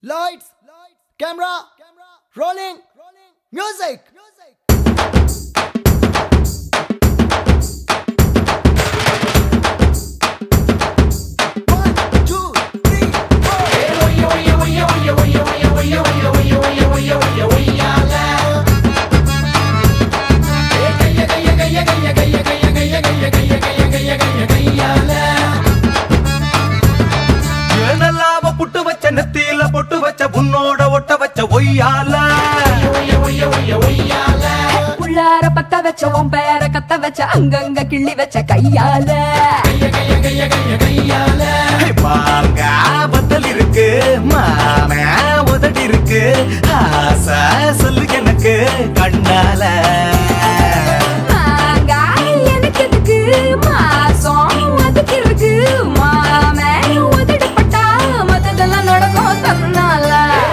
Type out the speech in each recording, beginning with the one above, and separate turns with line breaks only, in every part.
Lights, camera, rolling, music. One, two, three, four.
ஏனல்லாம புட்டு வச்ச நெத்தியில பொட்டு வச்ச உன்னோட ஒட்ட வச்ச ஒய்யால
உள்ளார பத்த வச்ச உன் பேர கத்த வச்ச அங்கங்க கிள்ளி வச்ச கையால
ஹே, வாங்க பத்தல் இருக்கு மாம உதடி இருக்கு ஆசை சொல்லு எனக்கு கண்ணால
மாங்காய் எனக்கு எதுக்கு மாசம் அதுக்கு இருக்கு மாமே உதடுப்பட்டா மத்ததெல்லாம் நடக்கும் தன்னால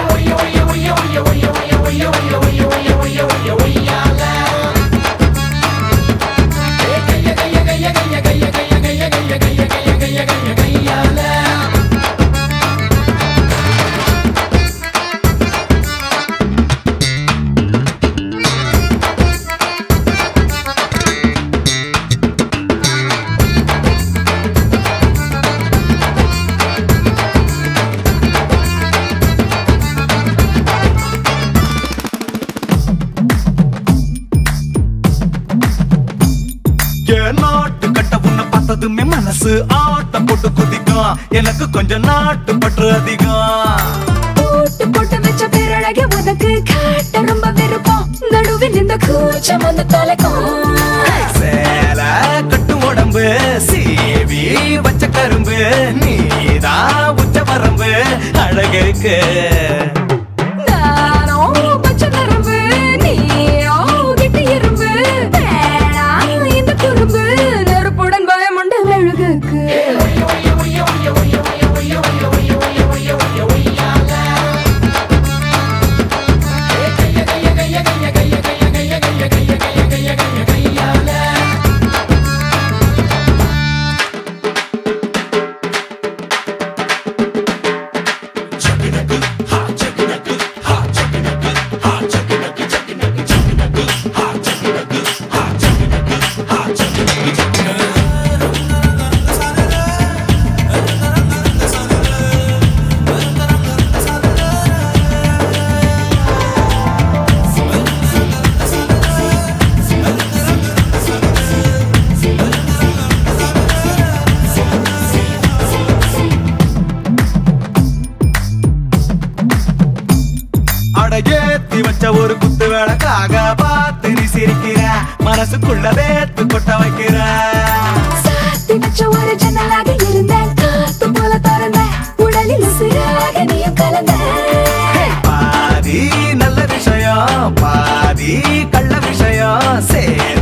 என் நாட்டு கட்ட உன்னை பார்த்ததுமே மனசு ஆட்டம் போட்டு குதிக்கும் எனக்கு கொஞ்சம் நாட்டு பற்று அதிகம்
போட்டு போட்டு வச்ச பேரழக உனக்கு காட்ட ரொம்ப விருப்பம் நடுவில் இந்த கூச்சம் வந்து தொலைக்கும்
சேல கட்டு உடம்பு சீவி வச்ச கரும்பு நீதான் உச்ச வரம்பு அழகுக்கு
நானோ பச்சை நரம்பு நீயோ கெட்டி எறும்பு வேணாம் இந்த குறும்பு நெருப்புடன் பயமுண்டு மெழுகுக்கு
அட ஏத்தி வச்ச ஒரு குத்து விளக்காக பார்த்து நீ சிரிக்கிற மனசுக்குள்ள வேத்து கொட்ட வைக்கிற
சாத்தி வச்ச ஒரு ஜன்னலாக இருந்தேன் காத்து போல திறந்த உடலில் உசிராக நீயும் கலந்த
பாதி நல்ல விஷயம் பாதி கள்ள விஷயம் சேர